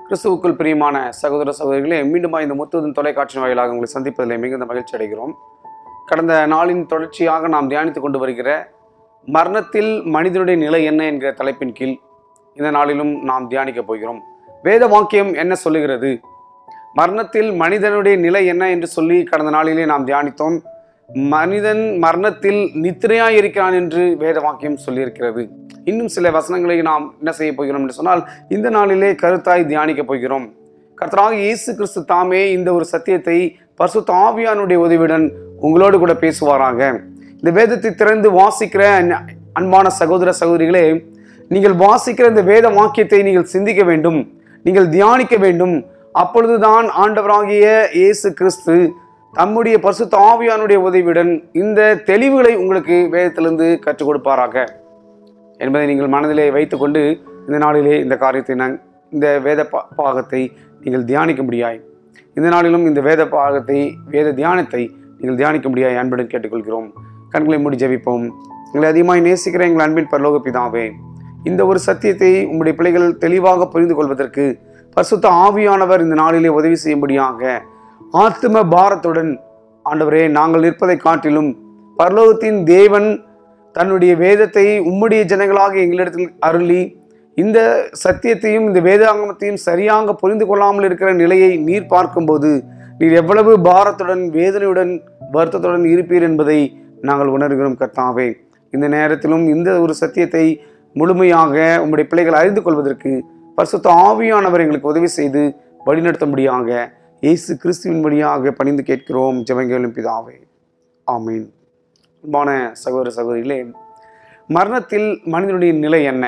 கிறிஸ்துவுக்குள் பிரியமான சகோதர சகோதரிகளே மீண்டும் இந்த முத்துவதன் தொலைக்காட்சி வாயிலாக உங்களை சந்திப்பதில் மிகுந்த மகிழ்ச்சி அடைகிறோம் கடந்த நாளின் தொடர்ச்சியாக நாம் தியானித்து கொண்டு வருகிற மரணத்தில் மனிதனுடைய நிலை என்ன என்கிற தலைப்பின் கீழ் இந்த நாளிலும் நாம் தியானிக்கப் போகிறோம் வேத வாக்கியம் என்ன சொல்லுகிறது மரணத்தில் மனிதனுடைய நிலை என்ன என்று சொல்லி கடந்த நாளிலே நாம் தியானித்தோம் மனிதன் மரணத்தில் நித்திரையாய் இருக்கிறான் என்று வேத வாக்கியம் சொல்லியிருக்கிறது இன்னும் சில வசனங்களை நாம் என்ன செய்ய போகிறோம் என்று சொன்னால் இந்த நாளிலே கருத்தாய் தியானிக்கப் போகிறோம் கர்த்தராக இயேசு கிறிஸ்து தாமே இந்த ஒரு சத்தியத்தை பரிசுத்த ஆவியானுடைய உதவியுடன் உங்களோடு கூட பேசுவாராக இந்த வேதத்தை திறந்து வாசிக்கிற அன்- அன்பான சகோதர சகோதரிகளே நீங்கள் வாசிக்கிற இந்த வேத வாக்கியத்தை நீங்கள் சிந்திக்க வேண்டும் நீங்கள் தியானிக்க வேண்டும் அப்பொழுதுதான் ஆண்டவராகிய இயேசு கிறிஸ்து தம்முடைய பரிசுத்த ஆவியானுடைய உதவியுடன் இந்த தெளிவுகளை உங்களுக்கு வேதத்திலிருந்து கற்றுக் கொடுப்பாராக என்பதை நீங்கள் மனதிலே வைத்துக்கொண்டு இந்த நாளிலே இந்த காரியத்தை நான் இந்த வேத பா- பாகத்தை நீங்கள் தியானிக்க முடியாய் இந்த நாளிலும் இந்த வேத பாகத்தை வேத தியானத்தை நீங்கள் தியானிக்க முடியாய் அன்புடன் கேட்டுக்கொள்கிறோம் கண்களை மூடி ஜெபிப்போம் எங்களை அதிகமாய் நேசிக்கிற எங்கள் அன்பின் பரலோக பிதாவே இந்த ஒரு சத்தியத்தை உங்களுடைய பிள்ளைகள் தெளிவாக புரிந்து கொள்வதற்கு பரிசுத்த ஆவியானவர் இந்த நாளிலே உதவி செய்யும்படியாக ஆத்தும பாரத்துடன் ஆண்டவரே நாங்கள் நிற்பதை காட்டிலும் பரலோகத்தின் தேவன் தன்னுடைய வேதத்தை உம்முடைய ஜனங்களாக எங்களிடத்தில் அருளி இந்த சத்தியத்தையும் இந்த வேதாங்கமத்தையும் சரியாக புரிந்து கொள்ளாமல் இருக்கிற நிலையை நீர் பார்க்கும்போது நீர் எவ்வளவு பாரத்துடன் வேதனையுடன் வருத்தத்துடன் இருப்பீர் என்பதை நாங்கள் உணர்கிறோம் கர்த்தாவே இந்த நேரத்திலும் இந்த ஒரு சத்தியத்தை முழுமையாக உம்முடைய பிள்ளைகள் அறிந்து கொள்வதற்கு பரிசுத்த ஆவியானவர் எங்களுக்கு உதவி செய்து வழிநடத்தும்படியாக இயேசு கிறிஸ்துவின் வழியாக பணிந்து கேட்கிறோம் ஜெபங்களும் பிதாவே ஆமீன் அன்பான சகோதர சகோதரிகளே மரணத்தில் மனிதனுடைய நிலை என்ன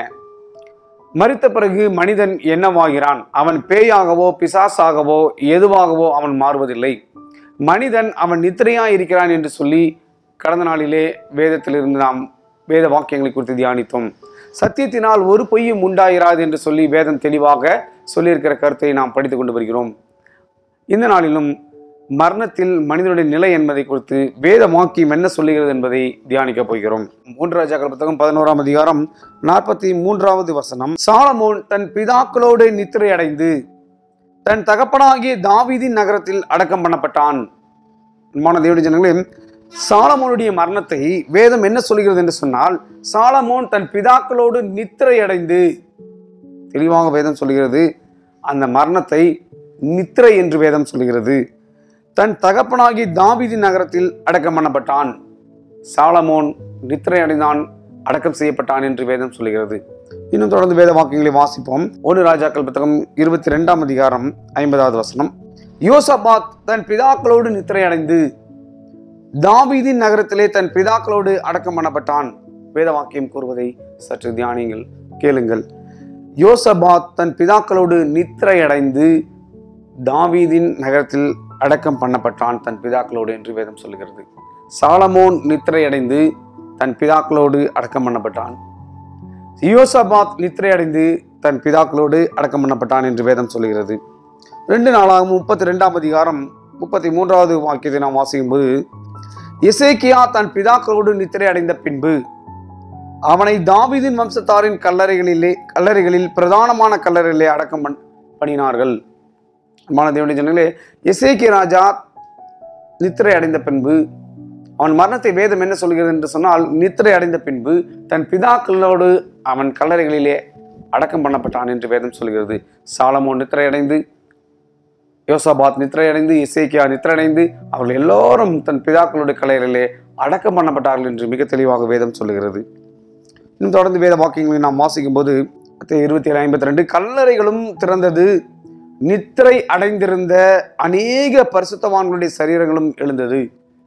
மரித்த பிறகு மனிதன் என்னவாகிறான் அவன் பேயாகவோ பிசாசாகவோ எதுவாகவோ அவன் மாறுவதில்லை மனிதன் அவன் நித்திரையாய் இருக்கிறான் என்று சொல்லி கடந்த நாளிலே வேதத்திலிருந்து நாம் வேத வாக்கியங்களை குறித்து தியானித்தோம் சத்தியத்தினால் ஒரு பொய்யும் உண்டாயிராது என்று சொல்லி வேதம் தெளிவாக சொல்லியிருக்கிற கருத்தை நாம் படித்து கொண்டு வருகிறோம் இந்த நாளிலும் மரணத்தில் மனிதனுடைய நிலை என்பதை குறித்து வேத வாக்கியம் என்ன சொல்லுகிறது என்பதை தியானிக்கப் போகிறோம் மூன்று ராஜாக்கள் புத்தகம் பதினோராம் அதிகாரம் நாற்பத்தி மூன்றாவது வசனம் சாலமோன் தன் பிதாக்களோடு நித்திரை அடைந்து தன் தகப்பனாகிய தாவீதின் நகரத்தில் அடக்கம் பண்ணப்பட்டான் அன்பான தேவனுடைய ஜனங்களே சாலமோனுடைய மரணத்தை வேதம் என்ன சொல்கிறது என்று சொன்னால் சாலமோன் தன் பிதாக்களோடு நித்திரை அடைந்து தெளிவாக வேதம் சொல்கிறது அந்த மரணத்தை நித்திரை என்று வேதம் சொல்கிறது தன் தகப்பனாகி தாவீது நகரத்தில் அடக்கம் பண்ணப்பட்டான் சாலமோன் நித்திரை அடைந்தான் அடக்கம் செய்யப்பட்டான் என்று வேதம் சொல்கிறது இன்னும் தொடர்ந்து வேத வாக்கியங்களை வாசிப்போம் ஒரு ராஜாக்கள் புத்தகம் இருபத்தி ரெண்டாம் அதிகாரம் ஐம்பதாவது வசனம் யோசபாத் தன் பிதாக்களோடு நித்திரை அடைந்து தாவீதின் நகரத்திலே தன் பிதாக்களோடு அடக்கம் பண்ணப்பட்டான் வேத வாக்கியம் கூறுவதை சற்று தியானியுங்கள் கேளுங்கள் யோசபாத் தன் பிதாக்களோடு நித்திரை அடைந்து தாவீதின் நகரத்தில் அடக்கம் பண்ணப்பட்டான் தன் பிதாக்களோடு என்று வேதம் சொல்கிறது சாலமோன் நித்திரை அடைந்து தன் பிதாக்களோடு அடக்கம் பண்ணப்பட்டான் யோசபாத் நித்திரை அடைந்து தன் பிதாக்களோடு அடக்கம் பண்ணப்பட்டான் என்று வேதம் சொல்கிறது ரெண்டு நாளாக முப்பத்தி ரெண்டாம் அதிகாரம் முப்பத்தி மூன்றாவது வாக்கியத்தை நாம் வாசிக்கும்போது எசேக்கியா தன் பிதாக்களோடு நித்திரை அடைந்த பின்பு அவனை தாவீதின் வம்சத்தாரின் கல்லறைகளிலே கல்லறைகளில் பிரதானமான கல்லறைகளிலே அடக்கம் பண் பண்ணினார்கள் அன்பான தேவனுடைய ஜனங்களே எசேக்கிய ராஜா நித்திரை அடைந்த பின்பு அவன் மரணத்தை வேதம் என்ன சொல்கிறது என்று சொன்னால் நித்திரை அடைந்த பின்பு தன் பிதாக்களோடு அவன் கல்லறைகளிலே அடக்கம் பண்ணப்பட்டான் என்று வேதம் சொல்கிறது சாலமோன் நித்திரை அடைந்து யோசாபாத் நித்திரை அடைந்து இசைக்கியா நித்திரை அடைந்து அவர்கள் எல்லோரும் தன் பிதாக்களுடைய கல்லறைகளிலே அடக்கம் பண்ணப்பட்டார்கள் என்று மிக தெளிவாக வேதம் சொல்லுகிறது இன்னும் தொடர்ந்து வேத வாக்கியங்களை நாம் வாசிக்கும் போது இருபத்தி ஏழு ஐம்பத்தி ரெண்டு கல்லறைகளும் திறந்தது நித்திரை அடைந்திருந்த அநேக பரிசுத்தவான்களுடைய சரீரங்களும் எழுந்தது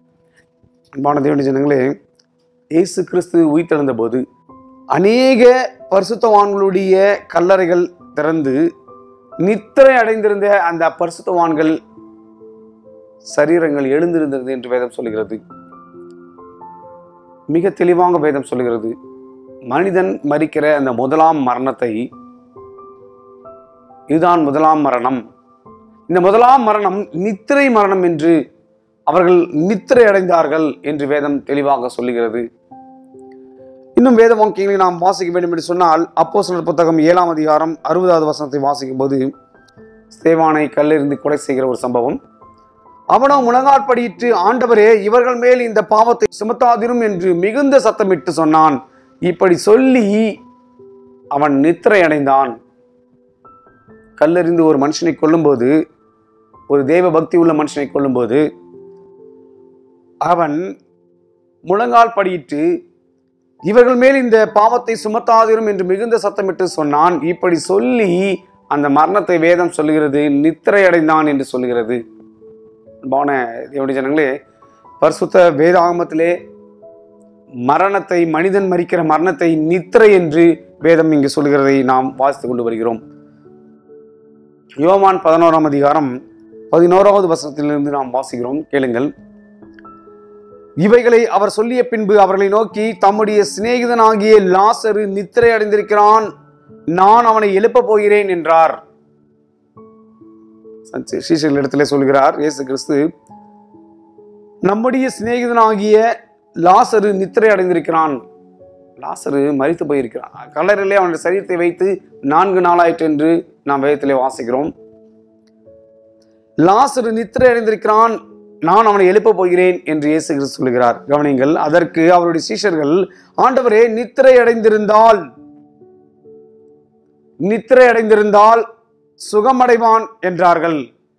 அன்பான தேவனுடைய ஜனங்களே இயேசு கிறிஸ்து உயிர்த்தெழுந்த போது அநேக பரிசுத்தவான்களுடைய கல்லறைகள் திறந்து நித்திரை அடைந்திருந்த அந்த பரிசுத்தவான்கள் சரீரங்கள் எழுந்திருந்தது என்று வேதம் சொல்கிறது மிக தெளிவாக வேதம் சொல்கிறது மனிதன் மரிக்கிற அந்த முதலாம் மரணத்தை இதுதான் முதலாம் மரணம் இந்த முதலாம் மரணம் நித்திரை மரணம் என்று அவர்கள் நித்திரை அடைந்தார்கள் என்று வேதம் தெளிவாக சொல்லுகிறது இன்னும் வேத வாக்கியங்களை நாம் வாசிக்க வேண்டும் என்று சொன்னால் அப்போ புத்தகம் ஏழாம் அதிகாரம் அறுபதாவது வசனத்தை வாசிக்கும் போது ஸ்தேவானை கல்லெறிந்து கொலை செய்கிற ஒரு சம்பவம் அவனோ முழங்காற்படியிட்டு ஆண்டவரே இவர்கள் மேல் இந்த பாவத்தை சுமத்தாதிரும் என்று மிகுந்த சத்தமிட்டு சொன்னான் இப்படி சொல்லி அவன் நித்திரை அடைந்தான் கல்லெறிந்து ஒரு மனுஷனை கொல்லும்போது ஒரு தேவ பக்தி உள்ள மனுஷனை கொல்லும்போது அவன் முழங்கால் படியிட்டு இவர்கள் மேல் இந்த பாவத்தை சுமத்தாதிரும் என்று மிகுந்த சத்தமிட்டு சொன்னான் இப்படி சொல்லி அந்த மரணத்தை வேதம் சொல்லுகிறது நித்திரை அடைந்தான் என்று சொல்லுகிறது அன்பான தேவனுடைய ஜனங்களே பரிசுத்த வேதாகமத்திலே மரணத்தை மனிதன் மறிக்கிற மரணத்தை நித்திரை என்று வேதம் இங்கு சொல்கிறதை நாம் வாசித்துக் கொண்டு வருகிறோம் யோவான் பதினோராம் அதிகாரம் பதினோராவது வசனத்திலிருந்து நாம் வாசிக்கிறோம் கேளுங்கள் இவைகளை அவர் சொல்லிய பின்பு அவர்களை நோக்கி தம்முடைய சிநேகிதனாகிய லாசரு நித்திரை அடைந்திருக்கிறான் நான் அவனை எழுப்பப் போகிறேன் என்றார் சீசர்கள் இடத்துல சொல்கிறார் இயேசு கிறிஸ்து நம்முடைய சிநேகிதனாகிய லாசரு நித்திரை அடைந்திருக்கிறான் லாசரு மரித்து போயிருக்கிறான் கல்லறையிலே அவனுடைய சரீரத்தை வைத்து நான்கு நாளாயிற்று என்று நாம் வேதத்திலே வாசிக்கிறோம் லாசரு நித்திரை அடைந்திருக்கிறான் நான் அவனை எழுப்பப் போகிறேன் என்று இயேசு கிறிஸ்து சொல்கிறார் கவனிங்கள் அதற்கு அவருடைய சீஷர்கள் ஆண்டவரே நித்திரை அடைந்திருந்தால் நித்திரை அடைந்திருந்தால் சுகமடைவான் என்றார்கள்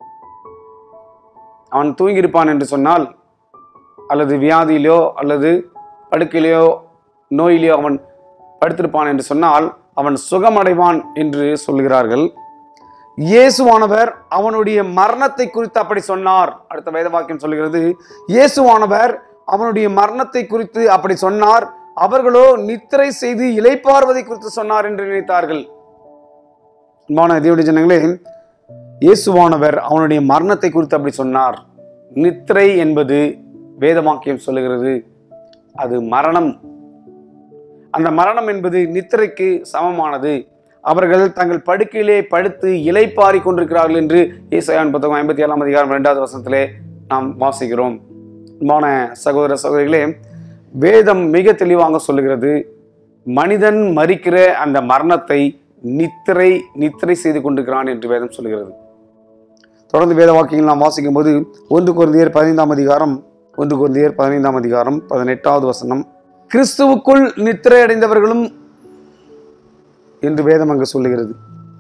அவன் தூங்கியிருப்பான் என்று சொன்னால் அல்லது வியாதியிலோ அல்லது படுக்கையிலையோ நோயிலையோ அவன் படுத்திருப்பான் என்று சொன்னால் அவன் சுகமடைவான் என்று சொல்கிறார்கள் இயேசுவானவர் அவனுடைய மரணத்தை குறித்து அப்படி சொன்னார் அடுத்த வேத வாக்கியம் சொல்கிறது இயேசுவானவர் அவனுடைய மரணத்தை குறித்து அப்படி சொன்னார் அவர்களோ நித்திரை செய்து இலைப்பார்வதை குறித்து சொன்னார் என்று நினைத்தார்கள் அன்பான தேவடைய ஜனங்களே இயேசுவானவர் அவனுடைய மரணத்தை குறித்து அப்படி சொன்னார் நித்திரை என்பது வேதவாக்கியம் சொல்லுகிறது அது மரணம் அந்த மரணம் என்பது நித்திரைக்கு சமமானது அவர்கள் தங்கள் படுக்கையிலே படுத்து இலைப்பாரி கொண்டிருக்கிறார்கள் என்று ஈசாயான் புத்தகம் ஐம்பத்தி ஏழாம் அதிகாரம் இரண்டாவது வசனத்திலே நாம் வாசிக்கிறோம் அன்பான சகோதர சகோதரிகளே வேதம் மிக தெளிவாக சொல்லுகிறது மனிதன் மறிக்கிற அந்த மரணத்தை நித்திரை நித்திரை செய்து கொண்டிருக்கிறான் என்று வேதம் சொல்லுகிறது தொடர்ந்து வேத வாக்கியங்கள் நாம் வாசிக்கும் போது ஒன்று குருந்தியர் பதினைந்தாம் அதிகாரம் ஒன்று குருந்தியர் பதினைந்தாம் அதிகாரம் பதினெட்டாவது வசனம் கிறிஸ்துவுக்குள் நித்திரை அடைந்தவர்களும் என்று வேதம் அங்கு சொல்லுகிறது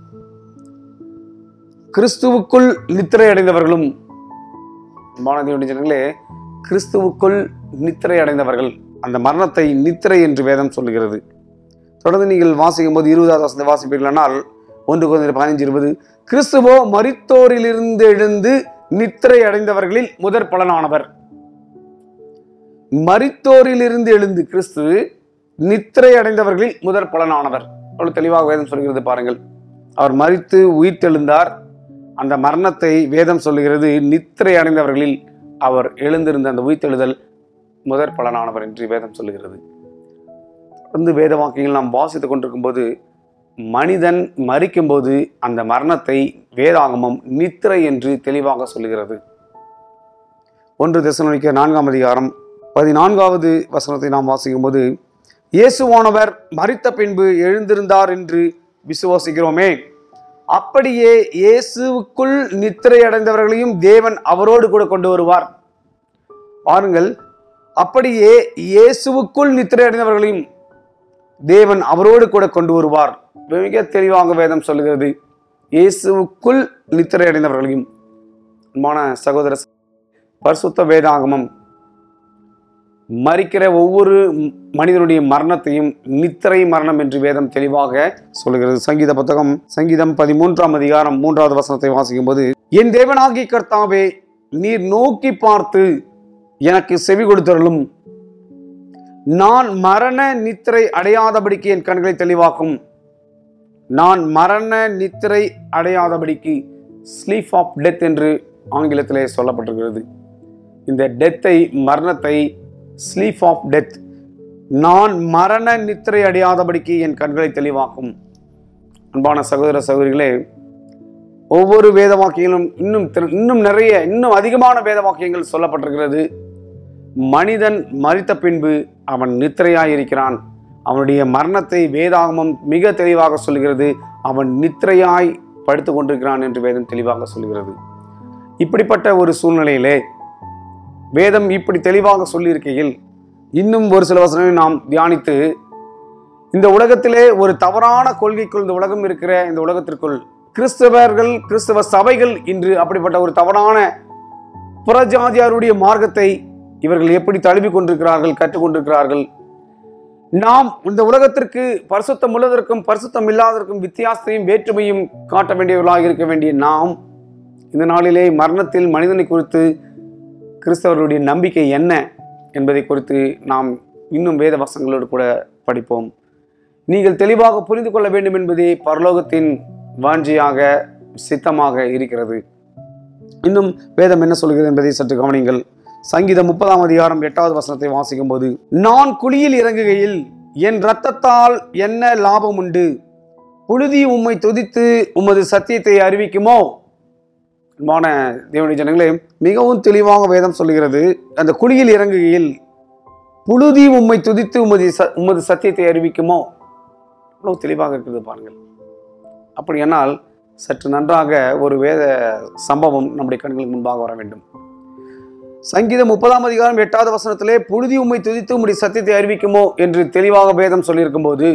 கிறிஸ்துவுக்குள் நித்திரை அடைந்தவர்களும் மாணவியுடைய ஜனங்களே கிறிஸ்துவுக்குள் நித்திரை அடைந்தவர்கள் அந்த மரணத்தை நித்திரை என்று வேதம் சொல்லுகிறது தொடர்ந்து நீங்கள் வாசிக்கும் போது இருபதாவது வசனத்தை வாசிப்பீர்களானால் ஒன்று குழந்தை பதினஞ்சு இருபது கிறிஸ்துவோ மரித்தோரிலிருந்து எழுந்து நித்திரை அடைந்தவர்களில் முதற் பலனானவர் மரித்தோரிலிருந்து எழுந்து கிறிஸ்து நித்திரை அடைந்தவர்களில் முதற் பலனானவர் அவ்வளவு தெளிவாக வேதம் சொல்கிறது பாருங்கள் அவர் மரித்து உயிர்த்தெழுந்தார் அந்த மரணத்தை வேதம் சொல்லுகிறது நித்திரை அடைந்தவர்களில் அவர் எழுந்திருந்த அந்த உயிர்த்தெழுதல் முதற் பலனானவர் என்று வேதம் சொல்லுகிறது தொடர்ந்து வேத வாக்கியங்கள் நாம் வாசித்துக் கொண்டிருக்கும் போது மனிதன் மறிக்கும்போது அந்த மரணத்தை வேதாகமம் நித்திரை என்று தெளிவாக சொல்லுகிறது ஒன்று தெசலோனிக்க நான்காம் அதிகாரம் பதினான்காவது வசனத்தை நாம் வாசிக்கும் போது இயேசுவானவர் மறித்த பின்பு எழுந்திருந்தார் என்று விசுவாசிக்கிறோமே அப்படியே இயேசுவுக்குள் நித்திரை அடைந்தவர்களையும் தேவன் அவரோடு கூட கொண்டு வருவார் பாருங்கள் அப்படியே இயேசுவுக்குள் நித்திரை அடைந்தவர்களையும் தேவன் அவரோடு கூட கொண்டு வருவார் மிக தெளிவாக வேதம் சொல்லுகிறது இயேசுவுக்குள் நித்திரை அடைந்தவர்களையும் அன்பான சகோதர பரிசுத்த வேதாகமம் மறிக்கிற ஒவ்வொரு மனிதனுடைய மரணத்தையும் நித்திரை மரணம் என்று வேதம் தெளிவாக சொல்லுகிறது சங்கீத புத்தகம் சங்கீதம் பதிமூன்றாம் அதிகாரம் மூன்றாவது வசனத்தை வாசிக்கும் போது என் தேவனாகி கர்த்தாவே நீர் நோக்கி பார்த்து எனக்கு செவி கொடுத்தருளும் நான் மரண நித்திரை அடையாதபடிக்கு என் கண்களை தெளிவாக்கும் நான் மரண நித்திரை அடையாதபடிக்கு ஸ்லீப் ஆஃப் டெத் என்று ஆங்கிலத்திலே சொல்லப்பட்டிருக்கிறது இந்த டெத்தை மரணத்தை ஸ்லீப் ஆஃப் டெத் நான் மரண நித்திரை அடையாதபடிக்கு என் கண்களை தெளிவாக்கும் அன்பான சகோதர சகோதரிகளே ஒவ்வொரு வேத வாக்கியங்களும் இன்னும் திரு- இன்னும் நிறைய இன்னும் அதிகமான வேத வாக்கியங்கள் சொல்லப்பட்டிருக்கிறது மனிதன் மரித்த பின்பு அவன் நித்திரையாய் அவனுடைய மரணத்தை வேதாகமம் மிக தெளிவாக சொல்கிறது அவன் நித்திரையாய் படுத்து கொண்டிருக்கிறான் என்று வேதம் தெளிவாக சொல்கிறது இப்படிப்பட்ட ஒரு சூழ்நிலையிலே வேதம் இப்படி தெளிவாக சொல்லியிருக்கையில் இன்னும் ஒரு சில வசனங்களை நாம் தியானித்து இந்த உலகத்திலே ஒரு தவறான கொள்கைக்குள் இந்த உலகம் இருக்கிற இந்த உலகத்திற்குள் கிறிஸ்தவர்கள் கிறிஸ்தவ சபைகள் இன்று அப்படிப்பட்ட ஒரு தவறான புறஜாதியாருடைய மார்க்கத்தை இவர்கள் எப்படி தழுவி கொண்டிருக்கிறார்கள் கற்றுக்கொண்டிருக்கிறார்கள் நாம் இந்த உலகத்திற்கு பரிசுத்தம் உள்ளதற்கும் பரிசுத்தம் இல்லாததற்கும் வித்தியாசத்தையும் வேற்றுமையும் காட்ட வேண்டியவர்களாக இருக்க வேண்டிய நாம் இந்த நாளிலே மரணத்தில் மனிதனை குறித்து கிறிஸ்தவர்களுடைய நம்பிக்கை என்ன என்பதை குறித்து நாம் இன்னும் வேத வசங்களோடு கூட படிப்போம் நீங்கள் தெளிவாக புரிந்து கொள்ள வேண்டும் என்பதே பரலோகத்தின் வாஞ்சியாக சித்தமாக இருக்கிறது இன்னும் வேதம் என்ன சொல்கிறது என்பதை சற்று கவனிங்கள் சங்கீதம் முப்பதாம் அதிகாரம் எட்டாவது வசனத்தை வாசிக்கும் போது நான் குழியில் இறங்குகையில் என் இரத்தத்தால் என்ன லாபம் உண்டு புழுதி உம்மை துதித்து உமது சத்தியத்தை அறிவிக்குமோ அன்பான தேவனுடைய ஜனங்களே மிகவும் தெளிவாக வேதம் சொல்லுகிறது அந்த குழியில் இறங்குகையில் புழுதி உம்மை துதித்து உமது ச உமது சத்தியத்தை அறிவிக்குமோ அவ்வளவு தெளிவாக இருக்குது பாருங்கள் அப்படியானால் சற்று நன்றாக ஒரு வேத சம்பவம் நம்முடைய கண்களுக்கு முன்பாக வர வேண்டும் சங்கீதம் முப்பதாம் அதிகாரம் எட்டாவது வசனத்திலே புழுதி உம்மை துதித்து உம்முடைய சத்தியத்தை அறிவிக்குமோ என்று தெளிவாக வேதம் சொல்லியிருக்கும் போது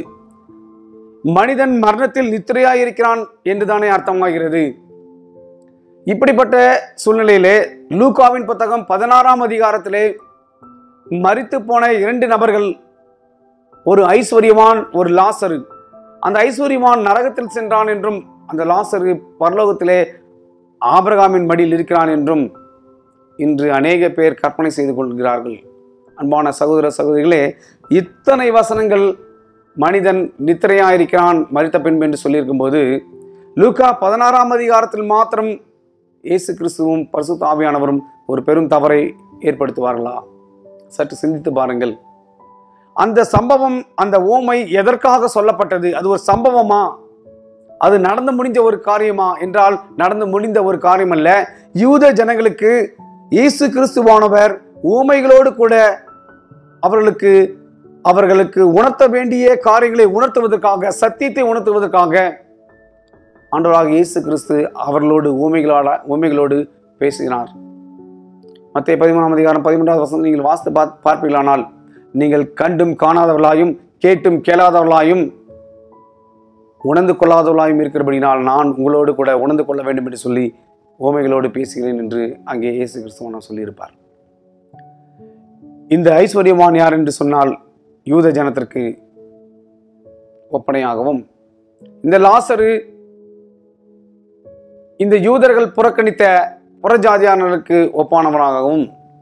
மனிதன் மரணத்தில் நித்திரையாயிருக்கிறான் என்றுதானே அர்த்தமாகிறது இப்படிப்பட்ட சூழ்நிலையிலே லூகாவின் புத்தகம் பதினாறாம் அதிகாரத்திலே மரித்து போன இரண்டு நபர்கள் ஒரு ஐஸ்வர்யவான் ஒரு லாசரு அந்த ஐஸ்வர்யவான் நரகத்தில் சென்றான் என்றும் அந்த லாசரு பரலோகத்திலே ஆபிரகாமின் மடியில் இருக்கிறான் என்றும் இன்று அநேக பேர் கற்பனை செய்து கொள்கிறார்கள் அன்பான சகோதர சகோதரிகளே இத்தனை வசனங்கள் மனிதன் நித்திரையாயிருக்கிறான் மரித்த பின்பு என்று சொல்லியிருக்கும்போது லூக்கா பதினாறாம் அதிகாரத்தில் மாத்திரம் இயேசு கிறிஸ்துவும் பரிசுத்த ஆவியானவரும் ஒரு பெரும் தவறை ஏற்படுத்துவார்களா சற்று சிந்தித்து பாருங்கள் அந்த சம்பவம் அந்த ஓமை எதற்காக சொல்லப்பட்டது அது ஒரு சம்பவமா அது நடந்து முடிஞ்ச ஒரு காரியமா என்றால் நடந்து முடிந்த ஒரு காரியம் அல்ல யூத ஜனங்களுக்கு இயேசு கிறிஸ்துவானவர் ஊமைகளோடு கூட அவர்களுக்கு அவர்களுக்கு உணர்த்த வேண்டிய காரியங்களை உணர்த்துவதற்காக சத்தியத்தை உணர்த்துவதற்காக ஆண்டவராக இயேசு கிறிஸ்து அவர்களோடு ஊமைகளால ஊமைகளோடு பேசுகிறார் மத்திய பதிமூணாம் அதிகாரம் பதிமூன்றாவது வசனம் நீங்கள் வாசித்து பார் பார்ப்பீர்களானால் நீங்கள் கண்டும் காணாதவர்களாயும் கேட்டும் கேளாதவர்களாயும் உணர்ந்து கொள்ளாதவர்களாயும் இருக்கிறபடினால் நான் உங்களோடு கூட உணர்ந்து கொள்ள வேண்டும் என்று சொல்லி ஓமைகளோடு பேசுகிறேன் என்று அங்கே இயேசு கிறிஸ்துவன சொல்லியிருப்பார் இந்த ஐஸ்வர்யவான் யார் என்று சொன்னால் யூத ஜனத்திற்கு ஒப்பனையாகவும் இந்த லாசரு இந்த யூதர்கள் புறக்கணித்த புறஜாதியானர்களுக்கு ஒப்பானவராகவும்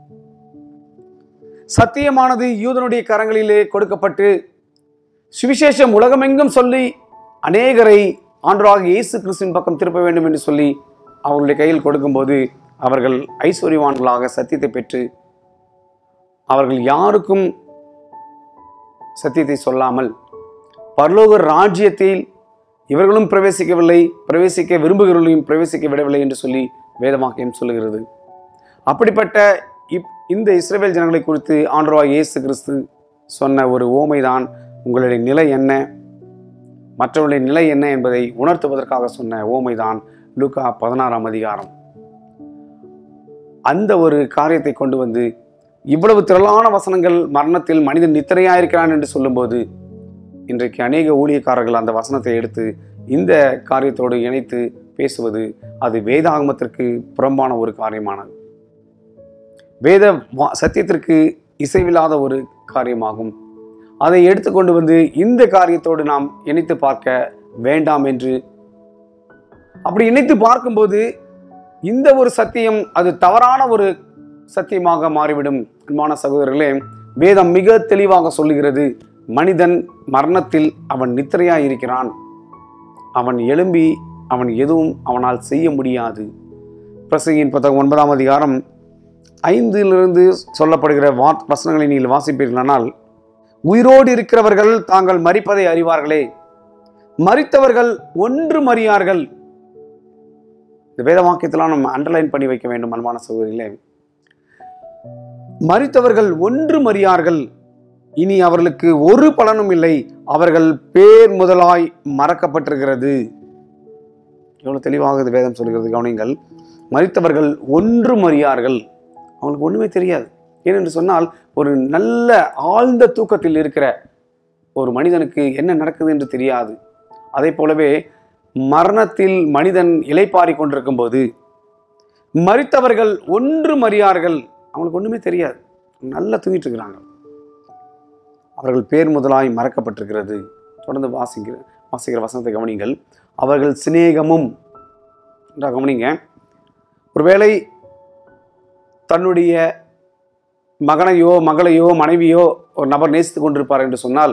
சத்தியமானது யூதனுடைய கரங்களிலே கொடுக்கப்பட்டு சுவிசேஷம் உலகமெங்கும் சொல்லி அநேகரை ஆண்டராக இயேசு கிறிஸ்துவின் பக்கம் திருப்ப வேண்டும் என்று சொல்லி அவர்களுடைய கையில் கொடுக்கும்போது அவர்கள் ஐஸ்வர்யவான்களாக சத்தியத்தை பெற்று அவர்கள் யாருக்கும் சத்தியத்தை சொல்லாமல் பரலோக ராஜ்யத்தில் இவர்களும் பிரவேசிக்கவில்லை பிரவேசிக்க விரும்புகிறவர்களையும் பிரவேசிக்க விடவில்லை என்று சொல்லி வேதவாக்கியம் சொல்லுகிறது அப்படிப்பட்ட இப் இந்த இஸ்ரேல் ஜனங்களை குறித்து ஆண்டவராக இயேசு கிறிஸ்து சொன்ன ஒரு ஓமைதான் உங்களுடைய நிலை என்ன மற்றவர்களுடைய நிலை என்ன என்பதை உணர்த்துவதற்காக சொன்ன ஓமைதான் லூக்கா பதினாறாம் அதிகாரம் அந்த ஒரு காரியத்தை கொண்டு வந்து இவ்வளவு திரளான வசனங்கள் மரணத்தில் மனிதன் நித்திரையாயிருக்கிறான் என்று சொல்லும்போது இன்றைக்கு அநேக ஊழியக்காரர்கள் அந்த வசனத்தை எடுத்து இந்த காரியத்தோடு இணைத்து பேசுவது அது வேதாகமத்திற்கு புறம்பான ஒரு காரியமானது வேத வா- சத்தியத்திற்கு இசைவில்லாத ஒரு காரியமாகும் அதை எடுத்துக்கொண்டு வந்து இந்த காரியத்தோடு நாம் இணைத்து பார்க்க வேண்டாம் என்று அப்படி இணைத்து பார்க்கும்போது இந்த ஒரு சத்தியம் அது தவறான ஒரு சத்தியமாக மாறிவிடும் அன்பான சகோதரர்களே வேதம் மிக தெளிவாக சொல்லுகிறது மனிதன் மரணத்தில் அவன் நித்திரையாய் இருக்கிறான் அவன் எழும்பி அவன் எதுவும் அவனால் செய்ய முடியாது பிரசங்கியின் புத்தகம் ஒன்பதாம் அதிகாரம் ஐந்திலிருந்து சொல்லப்படுகிற வா வசனங்களை நீங்கள் வாசிப்பீர்களானால் உயிரோடு இருக்கிறவர்கள் தாங்கள் மரிப்பதை அறிவார்களே மரித்தவர்கள் ஒன்று மறியார்கள் இந்த வேத வாக்கியத்தெல்லாம் நம்ம அண்டர்லைன் பண்ணி வைக்க வேண்டும் அன்பான சகோதரிகளே மரித்தவர்கள் ஒன்று மறியார்கள் இனி அவர்களுக்கு ஒரு பலனும் இல்லை அவர்கள் பேர் முதலாய் மறக்கப்பட்டிருக்கிறது எவ்வளோ தெளிவாக இது வேதம் சொல்கிறது கவனிங்கள் மறித்தவர்கள் ஒன்றும் அறியார்கள் அவங்களுக்கு ஒன்றுமே தெரியாது ஏனென்று சொன்னால் ஒரு நல்ல ஆழ்ந்த தூக்கத்தில் இருக்கிற ஒரு மனிதனுக்கு என்ன நடக்குது என்று தெரியாது அதே போலவே மரணத்தில் மனிதன் இலைப்பாரி கொண்டிருக்கும் போது மறித்தவர்கள் ஒன்றும் அறியார்கள் அவங்களுக்கு ஒன்றுமே தெரியாது நல்லா தூங்கிட்டு இருக்கிறாங்க அவர்கள் பேர் முதலாய் மறக்கப்பட்டிருக்கிறது தொடர்ந்து வாசிக்கிற வாசிக்கிற வசனத்தை கவனிங்கள் அவர்கள் சிநேகமும் என்றா கவனிங்க ஒருவேளை தன்னுடைய மகனையோ மகளையோ மனைவியோ ஒரு நபர் நேசித்து கொண்டிருப்பார் என்று சொன்னால்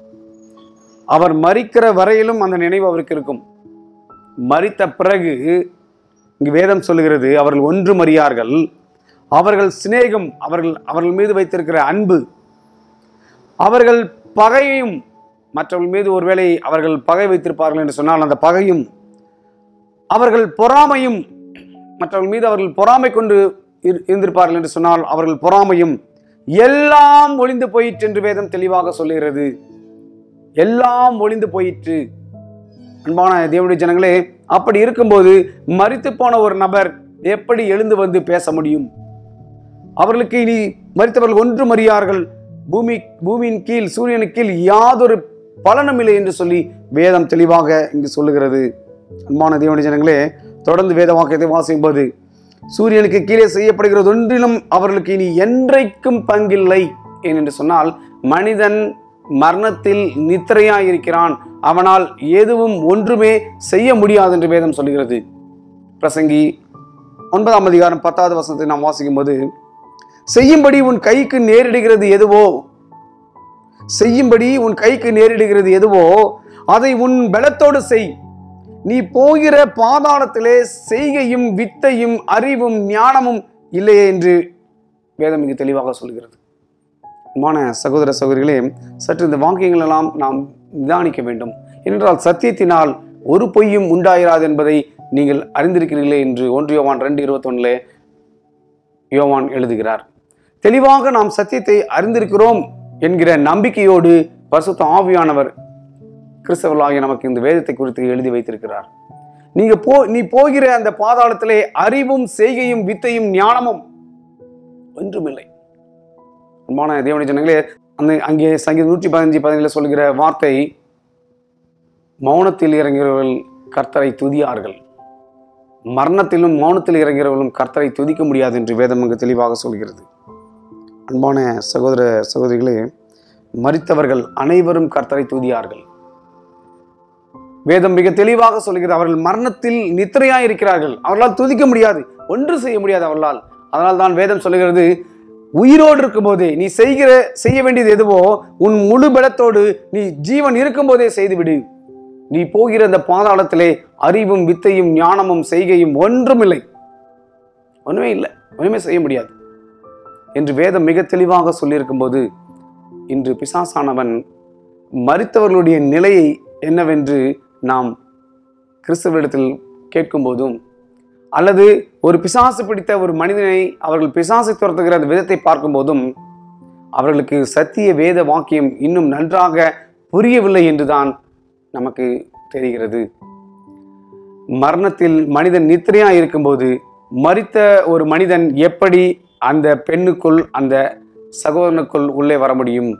அவர் மறிக்கிற வரையிலும் அந்த நினைவு அவருக்கு இருக்கும் மறித்த பிறகு இங்கு வேதம் சொல்லுகிறது அவர்கள் ஒன்றும் அறியார்கள் அவர்கள் சிநேகம் அவர்கள் அவர்கள் மீது வைத்திருக்கிற அன்பு அவர்கள் பகையும் மற்றவர்கள் மீது ஒருவேளை அவர்கள் பகை வைத்திருப்பார்கள் என்று சொன்னால் அந்த பகையும் அவர்கள் பொறாமையும் மற்றவர்கள் மீது அவர்கள் பொறாமை கொண்டு இரு- இருந்திருப்பார்கள் என்று சொன்னால் அவர்கள் பொறாமையும் எல்லாம் ஒளிந்து போயிற்று என்று வேதம் தெளிவாக சொல்லுகிறது எல்லாம் ஒளிந்து போயிற்று அன்பான தேவனுடைய ஜனங்களே அப்படி இருக்கும்போது மரித்து போன ஒரு நபர் எப்படி எழுந்து வந்து பேச முடியும் அவர்களுக்கு இனி மரித்தவர்கள் ஒன்றும் அறியார்கள் பூமி பூமியின் கீழ் சூரியனுக்கு கீழ் யாதொரு பலனும் இல்லை என்று சொல்லி வேதம் தெளிவாக இங்கு சொல்லுகிறது அன்பான தேவனுடைய ஜனங்களே தொடர்ந்து வேத வாக்கியத்தை வாசிக்கும் போது சூரியனுக்கு கீழே செய்யப்படுகிறது ஒன்றிலும் அவர்களுக்கு இனி என்றைக்கும் பங்கில்லை ஏனென்று சொன்னால் மனிதன் மரணத்தில் நித்திரையாய் இருக்கிறான் அவனால் எதுவும் ஒன்றுமே செய்ய முடியாது என்று வேதம் சொல்லுகிறது பிரசங்கி ஒன்பதாம் அதிகாரம் பத்தாவது வசனத்தை நாம் வாசிக்கும் போது செய்யும்படி உன் கைக்கு நேரிடுகிறது எதுவோ செய்யும்படி உன் கைக்கு நேரிடுகிறது எதுவோ அதை உன் பலத்தோடு செய் நீ போகிற பாதாளத்திலே செய்கையும் வித்தையும் அறிவும் ஞானமும் இல்லையே என்று வேதம் இங்கு தெளிவாக சொல்கிறது அன்பான சகோதர சகோதரிகளே சற்று இந்த வாக்கியங்கள் எல்லாம் நாம் நிதானிக்க வேண்டும் ஏனென்றால் சத்தியத்தினால் ஒரு பொய்யும் உண்டாயிராது என்பதை நீங்கள் அறிந்திருக்கிறீர்களே என்று ஒன்று யோவான் ரெண்டு இருபத்தொன்னிலே யோவான் எழுதுகிறார் தெளிவாக நாம் சத்தியத்தை அறிந்திருக்கிறோம் என்கிற நம்பிக்கையோடு பரிசுத்த ஆவியானவர் கிறிஸ்தவர்களாகிய நமக்கு இந்த வேதத்தை குறித்து எழுதி வைத்திருக்கிறார் நீங்க போ நீ போகிற அந்த பாதாளத்திலே அறிவும் செய்கையும் வித்தையும் ஞானமும் ஒன்றுமில்லை அன்பான தேவனுடைய ஜனங்களே அந்த அங்கே சங்கீதம் நூற்றி பதினஞ்சு பதினேழுல சொல்கிற வார்த்தை மௌனத்தில் இறங்குகிறவர்கள் கர்த்தரை துதியார்கள் மரணத்திலும் மௌனத்தில் இறங்குகிறவர்களும் கர்த்தரை துதிக்க முடியாது என்று வேதம் அங்கு தெளிவாக சொல்கிறது அன்பான சகோதர சகோதரிகளே மரித்தவர்கள் அனைவரும் கர்த்தரை துதியார்கள் வேதம் மிக தெளிவாக சொல்கிறது அவர்கள் மரணத்தில் நித்திரையாய் இருக்கிறார்கள் அவர்களால் துதிக்க முடியாது ஒன்று செய்ய முடியாது அவர்களால் அதனால் தான் வேதம் சொல்லுகிறது உயிரோடு இருக்கும்போதே நீ செய்கிற செய்ய வேண்டியது எதுவோ உன் முழு பலத்தோடு நீ ஜீவன் இருக்கும்போதே செய்துவிடு நீ போகிற அந்த பாதாளத்திலே அறிவும் வித்தையும் ஞானமும் செய்கையும் ஒன்றும் இல்லை ஒண்ணுமே இல்லை ஒண்ணுமே செய்ய முடியாது என்று வேதம் மிக தெளிவாக சொல்லியிருக்கும்போது இன்று பிசாசானவன் மரித்தவர்களுடைய நிலையை என்னவென்று நாம் கிறிஸ்தவரிடத்தில் கேட்கும்போதும் அல்லது ஒரு பிசாசு பிடித்த ஒரு மனிதனை அவர்கள் பிசாசை துரத்துகிற அந்த விதத்தை பார்க்கும்போதும் அவர்களுக்கு சத்திய வேத வாக்கியம் இன்னும் நன்றாக புரியவில்லை என்றுதான் நமக்கு தெரிகிறது மரணத்தில் மனிதன் நித்திரையா இருக்கும்போது மரித்த ஒரு மனிதன் எப்படி அந்த பெண்ணுக்குள் அந்த சகோதரனுக்குள் உள்ளே வர முடியும்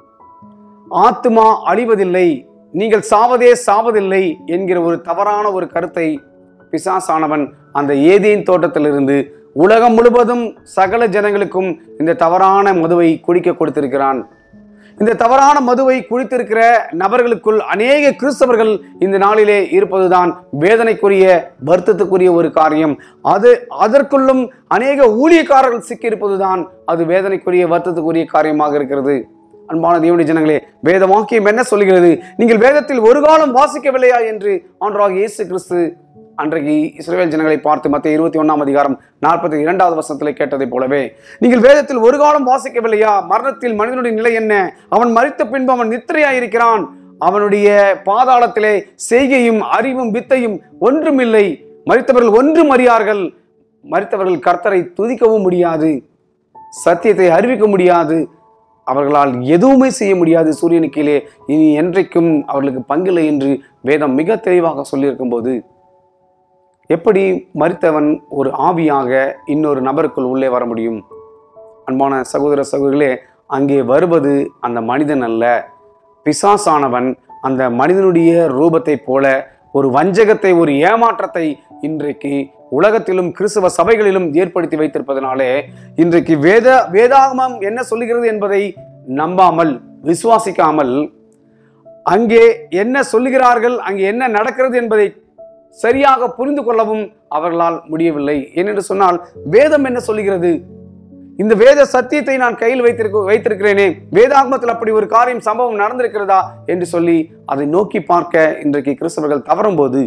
ஆத்துமா அழிவதில்லை நீங்கள் சாவதே சாவதில்லை என்கிற ஒரு தவறான ஒரு கருத்தை பிசாசானவன் அந்த ஏதேன் தோட்டத்திலிருந்து உலகம் முழுவதும் சகல ஜனங்களுக்கும் இந்த தவறான மதுவை குடிக்க கொடுத்திருக்கிறான் இந்த தவறான மதுவை குடித்திருக்கிற நபர்களுக்குள் அநேக கிறிஸ்தவர்கள் இந்த நாளிலே இருப்பதுதான் வேதனைக்குரிய வருத்தத்துக்குரிய ஒரு காரியம் அது அதற்குள்ளும் அநேக ஊழியக்காரர்கள் சிக்கியிருப்பதுதான் அது வேதனைக்குரிய வருத்தத்துக்குரிய காரியமாக இருக்கிறது அன்பான தேவனுடைய ஜனங்களே வேத வாக்கியம் என்ன சொல்கிறது நீங்கள் வேதத்தில் ஒரு காலம் வாசிக்கவில்லையா என்று ஆண்டராக இயேசு கிறிஸ்து அன்றைக்கு இஸ்ரவேல் ஜனங்களை பார்த்து மத்திய இருபத்தி ஒன்றாம் அதிகாரம் நாற்பத்தி இரண்டாவது வசனத்தில் கேட்டதைப் போலவே நீங்கள் வேதத்தில் ஒரு காலம் வாசிக்கவில்லையா மரணத்தில் மனிதனுடைய நிலை என்ன அவன் மறித்த பின்பு அவன் நித்திரையாயிருக்கிறான் அவனுடைய பாதாளத்திலே செய்கையும் அறிவும் வித்தையும் ஒன்றுமில்லை மறித்தவர்கள் ஒன்றும் அறியார்கள் மறித்தவர்கள் கர்த்தரை துதிக்கவும் முடியாது சத்தியத்தை அறிவிக்க முடியாது அவர்களால் எதுவுமே செய்ய முடியாது சூரியனுக்கு கீழே இனி என்றைக்கும் அவர்களுக்கு பங்கில்லை என்று வேதம் மிக தெளிவாக சொல்லியிருக்கும் போது எப்படி மரித்தவன் ஒரு ஆவியாக இன்னொரு நபருக்குள் உள்ளே வர முடியும் அன்பான சகோதர சகோதரிகளே அங்கே வருவது அந்த மனிதன் அல்ல பிசாசானவன் அந்த மனிதனுடைய ரூபத்தைப் போல ஒரு வஞ்சகத்தை ஒரு ஏமாற்றத்தை இன்றைக்கு உலகத்திலும் கிறிஸ்தவ சபைகளிலும் ஏற்படுத்தி வைத்திருப்பதனாலே இன்றைக்கு வேத வேதாகமம் என்ன சொல்லுகிறது என்பதை நம்பாமல் விசுவாசிக்காமல் அங்கே என்ன சொல்லுகிறார்கள் அங்கே என்ன நடக்கிறது என்பதை சரியாக புரிந்து கொள்ளவும் அவர்களால் முடியவில்லை ஏனென்று சொன்னால் வேதம் என்ன சொல்லுகிறது இந்த வேத சத்தியத்தை நான் கையில் வைத்திருக்க வைத்திருக்கிறேனே வேதாகமத்தில் அப்படி ஒரு காரியம் சம்பவம் நடந்திருக்கிறதா என்று சொல்லி அதை நோக்கி பார்க்க இன்றைக்கு கிறிஸ்தவர்கள் தவறும் போது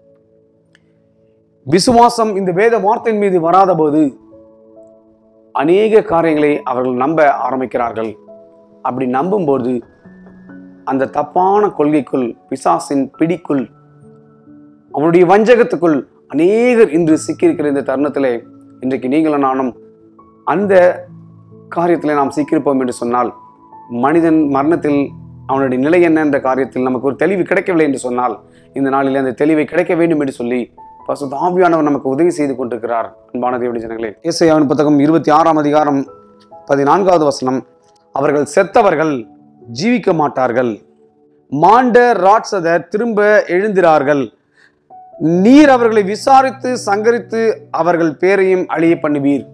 விசுவாசம் இந்த வேத வார்த்தையின் மீது வராத போது அநேக காரியங்களை அவர்கள் நம்ப ஆரம்பிக்கிறார்கள் அப்படி நம்பும்போது அந்த தப்பான கொள்கைக்குள் பிசாசின் பிடிக்குள் அவனுடைய வஞ்சகத்துக்குள் அநேகர் இன்று சிக்கியிருக்கிற இந்த தருணத்திலே இன்றைக்கு நீங்களும் நானும் அந்த காரியத்தில் நாம் சிக்கியிருப்போம் என்று சொன்னால் மனிதன் மரணத்தில் அவனுடைய நிலை என்ன என்ற காரியத்தில் நமக்கு ஒரு தெளிவு கிடைக்கவில்லை என்று சொன்னால் இந்த நாளில் அந்த தெளிவை கிடைக்க வேண்டும் என்று சொல்லி பசுத்த ஆவியானவர் நமக்கு உதவி செய்து கொண்டிருக்கிறார் அன்பான தேவடி ஜனங்களே இசையாவின் புத்தகம் இருபத்தி ஆறாம் அதிகாரம் பதினான்காவது வசனம் அவர்கள் செத்தவர்கள் ஜீவிக்க மாட்டார்கள் மாண்ட ராட்சதர் திரும்ப எழுந்திரார்கள் நீர் அவர்களை விசாரித்து சங்கரித்து அவர்கள் பேரையும் அழிய பண்ணுவீர்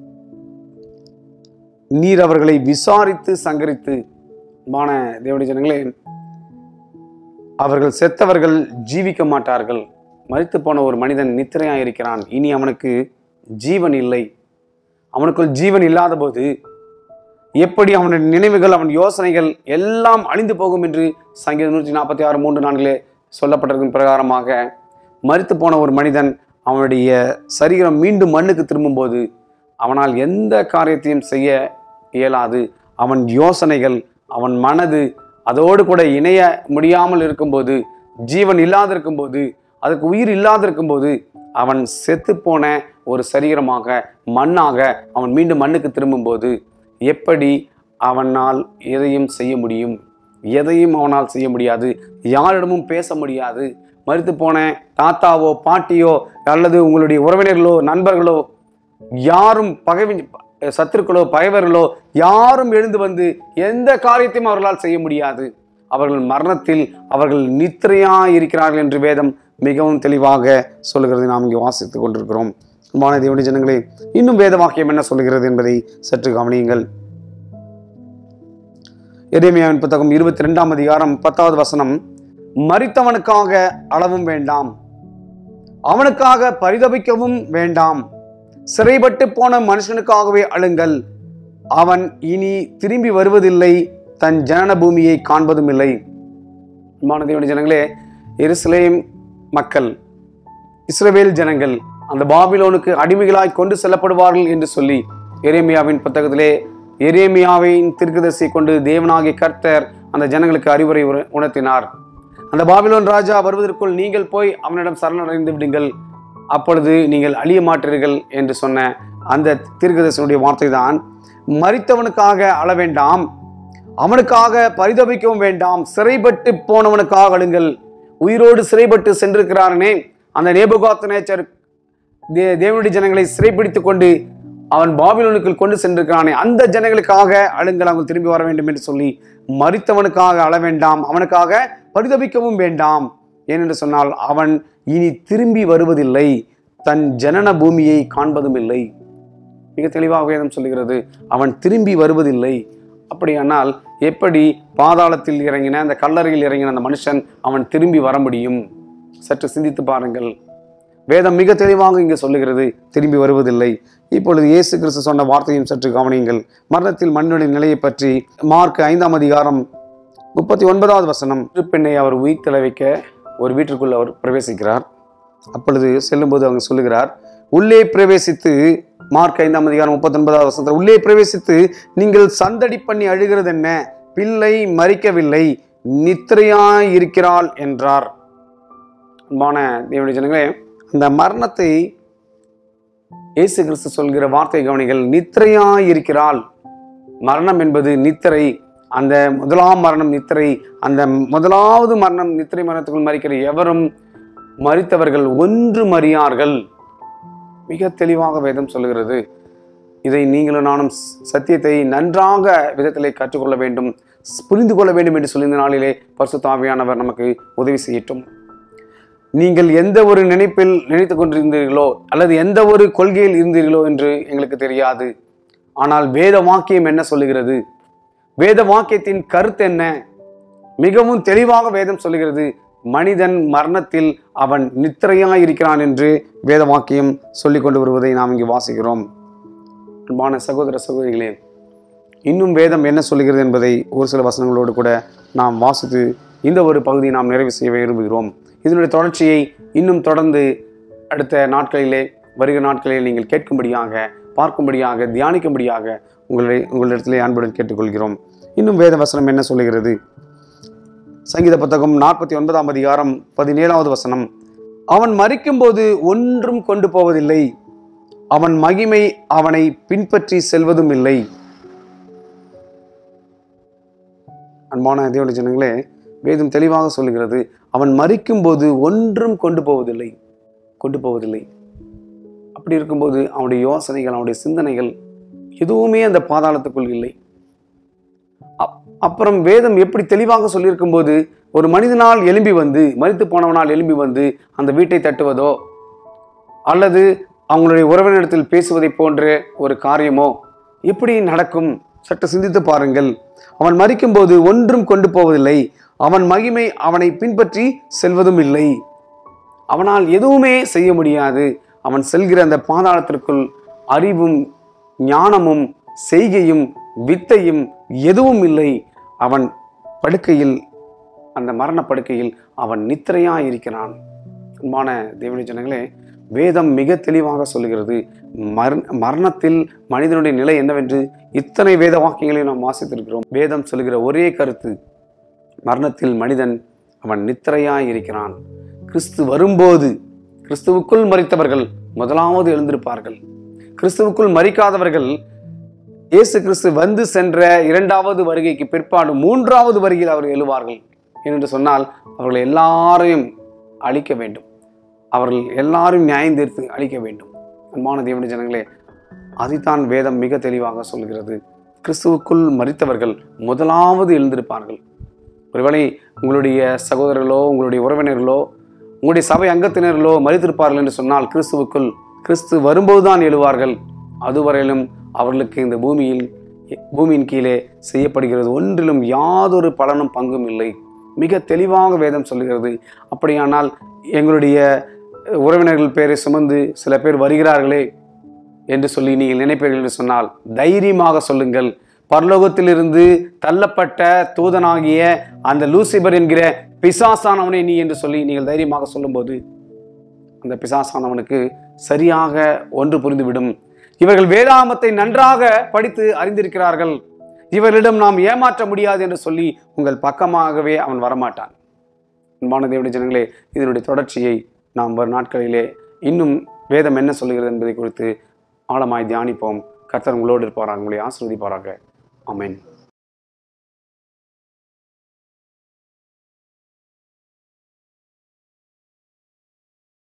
நீர் அவர்களை விசாரித்து சங்கரித்து மான தேவனுடைய ஜனங்களே அவர்கள் செத்தவர்கள் ஜீவிக்க மாட்டார்கள் மரித்து போன ஒரு மனிதன் நித்திரையாக இருக்கிறான் இனி அவனுக்கு ஜீவன் இல்லை அவனுக்குள் ஜீவன் இல்லாத போது எப்படி அவனுடைய நினைவுகள் அவன் யோசனைகள் எல்லாம் அழிந்து போகும் என்று சங்கீதம் நூற்றி நாற்பத்தி ஆறு மூன்று நான்கிலே சொல்லப்பட்டிருக்கும் பிரகாரமாக மரித்து போன ஒரு மனிதன் அவனுடைய சரீரம் மீண்டும் மண்ணுக்கு திரும்பும்போது அவனால் எந்த காரியத்தையும் செய்ய இயலாது அவன் யோசனைகள் அவன் மனது அதோடு கூட இணைய முடியாமல் இருக்கும்போது ஜீவன் இல்லாதிருக்கும்போது அதுக்கு உயிர் இல்லாதிருக்கும்போது அவன் செத்துப்போன ஒரு சரீரமாக மண்ணாக அவன் மீண்டும் மண்ணுக்கு திரும்பும்போது எப்படி அவனால் எதையும் செய்ய முடியும் எதையும் அவனால் செய்ய முடியாது யாரிடமும் பேச முடியாது மறுத்து போன தாத்தாவோ பாட்டியோ அல்லது உங்களுடைய உறவினர்களோ நண்பர்களோ யாரும் பகைவி சத்துருக்களோ பகைவர்களோ யாரும் எழுந்து வந்து எந்த காரியத்தையும் அவர்களால் செய்ய முடியாது அவர்கள் மரணத்தில் அவர்கள் நித்திரையா இருக்கிறார்கள் என்று வேதம் மிகவும் தெளிவாக சொல்லுகிறதை நாம் இங்கே வாசித்துக் கொண்டிருக்கிறோம் அன்பான தேவனுடைய ஜனங்களே இன்னும் வேத வாக்கியம் என்ன சொல்லுகிறது என்பதை சற்று கவனியுங்கள் எரேமியாவின் புத்தகம் இருபத்தி ரெண்டாம் அதிகாரம் பத்தாவது வசனம் மரித்தவனுக்காக அளவும் வேண்டாம் அவனுக்காக பரிதபிக்கவும் வேண்டாம் சிறைப்பட்டு போன மனுஷனுக்காகவே அழுங்கள் அவன் இனி திரும்பி வருவதில்லை தன் ஜனன பூமியை காண்பதும் இல்லை மாணவியுடைய ஜனங்களே எருசலேம் மக்கள் இஸ்ரவேல் ஜனங்கள் அந்த பாபிலோனுக்கு அடிமைகளாய் கொண்டு செல்லப்படுவார்கள் என்று சொல்லி எரேமியாவின் புத்தகத்திலே எரேமியாவின் தீர்க்கதரிசி கொண்டு தேவனாகிய கர்த்தர் அந்த ஜனங்களுக்கு அறிவுரை உர- உணர்த்தினார் அந்த பாபிலோன் ராஜா வருவதற்குள் நீங்கள் போய் அவனிடம் சரணடைந்து விடுங்கள் அப்பொழுது நீங்கள் அழிய மாட்டீர்கள் என்று சொன்ன அந்த தீர்க்கதரிசனுடைய வார்த்தை தான் மரித்தவனுக்காக அழ வேண்டாம் அவனுக்காக பரிதபிக்கவும் வேண்டாம் சிறைப்பட்டு போனவனுக்காக அழுங்கள் உயிரோடு சிறைப்பட்டு சென்றிருக்கிறானே அந்த நேபுகாத் நேச்சர் தே தேவனுடைய ஜனங்களை சிறைப்பிடித்துக் கொண்டு அவன் பாபிலோனுக்குள் கொண்டு சென்றிருக்கிறானே அந்த ஜனங்களுக்காக அழுங்கள் அவங்க திரும்பி வர வேண்டும் என்று சொல்லி மரித்தவனுக்காக அழ வேண்டாம் அவனுக்காக பரிதபிக்கவும் வேண்டாம் ஏனென்று சொன்னால் அவன் இனி திரும்பி வருவதில்லை தன் ஜனன பூமியை காண்பதும் இல்லை மிக தெளிவாக வேதம் சொல்லுகிறது அவன் திரும்பி வருவதில்லை அப்படியானால் எப்படி பாதாளத்தில் இறங்கின அந்த கல்லறையில் இறங்கின அந்த மனுஷன் அவன் திரும்பி வர முடியும் சற்று சிந்தித்து பாருங்கள் வேதம் மிக தெளிவாக இங்கே சொல்லுகிறது திரும்பி வருவதில்லை இப்பொழுது இயேசு கிறிஸ்து சொன்ன வார்த்தையும் சற்று கவனியுங்கள் மரணத்தில் மண்ணுடைய நிலையை பற்றி மார்க் ஐந்தாம் அதிகாரம் முப்பத்தி ஒன்பதாவது வசனம் பெண்ணை அவர் உயிர் வைக்க ஒரு வீட்டிற்குள் அவர் பிரவேசிக்கிறார் அப்பொழுது செல்லும்போது அவங்க சொல்லுகிறார் உள்ளே பிரவேசித்து மார்க் ஐந்தாம் அதிகாரம் முப்பத்தொன்பதாவது வசனத்தில் உள்ளே பிரவேசித்து நீங்கள் சந்தடி பண்ணி அழுகிறது என்ன பிள்ளை மறிக்கவில்லை நித்திரையாய் இருக்கிறாள் என்றார் அன்பான தேவனுடைய ஜனங்களே அந்த மரணத்தை இயேசு கிறிஸ்து சொல்கிற வார்த்தை கவனிகள் நித்திரையாய் இருக்கிறாள் மரணம் என்பது நித்திரை அந்த முதலாம் மரணம் நித்திரை அந்த முதலாவது மரணம் நித்திரை மரணத்துக்குள் மறிக்கிற எவரும் மரித்தவர்கள் ஒன்றும் அறியார்கள் மிக தெளிவாக வேதம் சொல்லுகிறது இதை நீங்களும் நானும் ஸ்- சத்தியத்தை நன்றாக விதத்திலே கற்றுக்கொள்ள வேண்டும் ஸ்- புரிந்து கொள்ள வேண்டும் என்று சொல்லி இந்த நாளிலே பரிசுத்தாவியானவர் நமக்கு உதவி செய்யட்டும் நீங்கள் எந்த ஒரு நினைப்பில் நினைத்து கொண்டிருந்தீர்களோ அல்லது எந்த ஒரு கொள்கையில் இருந்தீர்களோ என்று எங்களுக்கு தெரியாது ஆனால் வேத வாக்கியம் என்ன சொல்லுகிறது வேத வாக்கியத்தின் கருத்து என்ன மிகவும் தெளிவாக வேதம் சொல்லுகிறது மனிதன் மரணத்தில் அவன் நித்திரையாய் இருக்கிறான் என்று வேத வாக்கியம் சொல்லிக் கொண்டு வருவதை நாம் இங்கு வாசிக்கிறோம் அன்பான சகோதர சகோதரிகளே இன்னும் வேதம் என்ன சொல்லுகிறது என்பதை ஒரு சில வசனங்களோடு கூட நாம் வாசித்து இந்த ஒரு பகுதியை நாம் நிறைவு செய்ய விரும்புகிறோம் இதனுடைய தொடர்ச்சியை இன்னும் தொடர்ந்து அடுத்த நாட்களிலே வருகிற நாட்களில் நீங்கள் கேட்கும்படியாக பார்க்கும்படியாக தியானிக்கும்படியாக உங்களை உங்களிடத்திலே அன்புடன் கேட்டுக்கொள்கிறோம் இன்னும் வேத வசனம் என்ன சொல்லுகிறது சங்கீத புத்தகம் நாற்பத்தி ஒன்பதாம் அதிகாரம் பதினேழாவது வசனம் அவன் மறிக்கும்போது ஒன்றும் கொண்டு போவதில்லை அவன் மகிமை அவனை பின்பற்றி செல்வதும் இல்லை அன்பான தேவனுடைய ஜனங்களே வேதம் தெளிவாக சொல்லுகிறது அவன் மறிக்கும்போது ஒன்றும் கொண்டு போவதில்லை கொண்டு போவதில்லை அப்படி இருக்கும்போது அவனுடைய யோசனைகள் அவனுடைய சிந்தனைகள் எதுவுமே அந்த பாதாளத்துக்குள் இல்லை அப்- அப்புறம் வேதம் எப்படி தெளிவாக சொல்லியிருக்கும்போது ஒரு மனிதனால் எழும்பி வந்து மரித்து போனவனால் எழும்பி வந்து அந்த வீட்டை தட்டுவதோ அல்லது அவங்களுடைய உறவினரிடத்தில் பேசுவதை போன்ற ஒரு காரியமோ எப்படி நடக்கும் சற்று சிந்தித்து பாருங்கள் அவன் மறிக்கும்போது ஒன்றும் கொண்டு போவதில்லை அவன் மகிமை அவனை பின்பற்றி செல்வதும் இல்லை அவனால் எதுவுமே செய்ய முடியாது அவன் செல்கிற அந்த பாதாளத்திற்குள் அறிவும் ஞானமும் செய்கையும் வித்தையும் எதுவும் இல்லை அவன் படுக்கையில் அந்த மரண படுக்கையில் அவன் நித்திரையாய் இருக்கிறான் அன்பான தேவனுடைய ஜனங்களே வேதம் மிக தெளிவாக சொல்லுகிறது மர மரணத்தில் மனிதனுடைய நிலை என்னவென்று இத்தனை வேத வாக்கியங்களை நாம் வாசித்திருக்கிறோம் வேதம் சொல்லுகிற ஒரே கருத்து மரணத்தில் மனிதன் அவன் நித்திரையாய் இருக்கிறான் கிறிஸ்து வரும்போது கிறிஸ்துவுக்குள் மறித்தவர்கள் முதலாவது எழுந்திருப்பார்கள் கிறிஸ்துவுக்குள் மறிக்காதவர்கள் இயேசு கிறிஸ்து வந்து சென்ற இரண்டாவது வருகைக்கு பிற்பாடு மூன்றாவது வருகையில் அவர் எழுவார்கள் என்று சொன்னால் அவர்கள் எல்லாரையும் அழிக்க வேண்டும் அவர்கள் எல்லாரும் நியாயம் தீர்த்து அழிக்க வேண்டும் அன்பான தேவனுடைய ஜனங்களே அதைத்தான் வேதம் மிக தெளிவாக சொல்கிறது கிறிஸ்துவுக்குள் மறித்தவர்கள் முதலாவது எழுந்திருப்பார்கள் ஒருவேளை உங்களுடைய சகோதரர்களோ உங்களுடைய உறவினர்களோ உங்களுடைய சபை அங்கத்தினர்களோ மறித்திருப்பார்கள் என்று சொன்னால் கிறிஸ்துவுக்குள் கிறிஸ்து வரும்போதுதான் எழுவார்கள் அதுவரையிலும் அவர்களுக்கு இந்த பூமியில் பூமியின் கீழே செய்யப்படுகிறது ஒன்றிலும் யாதொரு பலனும் பங்கும் இல்லை மிக தெளிவாக வேதம் சொல்லுகிறது அப்படியானால் எங்களுடைய உறவினர்கள் பேரை சுமந்து சில பேர் வருகிறார்களே என்று சொல்லி நீங்கள் நினைப்பீர்கள் என்று சொன்னால் தைரியமாக சொல்லுங்கள் பரலோகத்திலிருந்து தள்ளப்பட்ட தூதனாகிய அந்த லூசிபர் என்கிற பிசாசானவனை நீ என்று சொல்லி நீங்கள் தைரியமாக சொல்லும்போது அந்த பிசாசானவனுக்கு சரியாக ஒன்று புரிந்துவிடும் இவர்கள் வேதாமத்தை நன்றாக படித்து அறிந்திருக்கிறார்கள் இவர்களிடம் நாம் ஏமாற்ற முடியாது என்று சொல்லி உங்கள் பக்கமாகவே அவன் வரமாட்டான் அன்பான தேவனுடைய ஜனங்களே இதனுடைய தொடர்ச்சியை நாம் வரும் நாட்களிலே இன்னும் வேதம் என்ன சொல்லுகிறது என்பதை குறித்து ஆழமாய் தியானிப்போம் கர்த்தர் உங்களோடு இருப்பாராக உங்களை ஆசிர்வதிப்பாராக ஆமென்